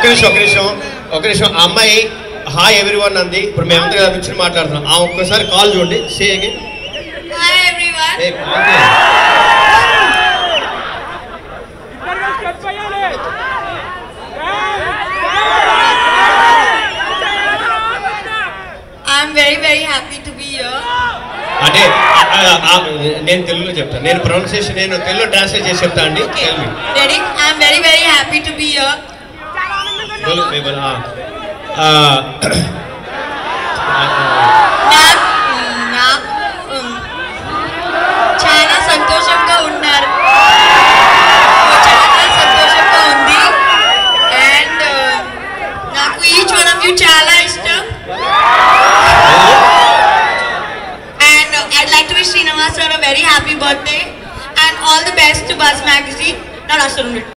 నిమిషం ఒక నిమిషం ఒక నిమిషం ఆ అమ్మాయి హాయ్ ఎవ్రీ వన్ అంది ఇప్పుడు మేమంతా కదా కూర్చొని మాట్లాడుతున్నాం ఆ ఒక్కసారి కాల్ చూడండి say again Hi everyone. A call I'm very very happy to be here. అంటే ఆ, ఆ, నేను తెలుగులో చెప్తాను నేను ప్రొనౌన్సియేషన్ నేను తెలుగులో ట్రాన్స్లేట్ చేసి చెప్తా అండి Okay. Tell me. Ready? I'm very very happy to be here. बोलो मैं बोला हाँ आ, నాకు నాకు um, చాలా సంతోషంగా ఉన్నారు చాలా సంతోషంగా ఉంది అండ్ నాకు ఈచ్ వన్ ఆఫ్ యూ చాలా ఇష్టం and I'd like to wish Srinivas sir a very happy birthday and all the best to bus magazine నా రాష్ట్రం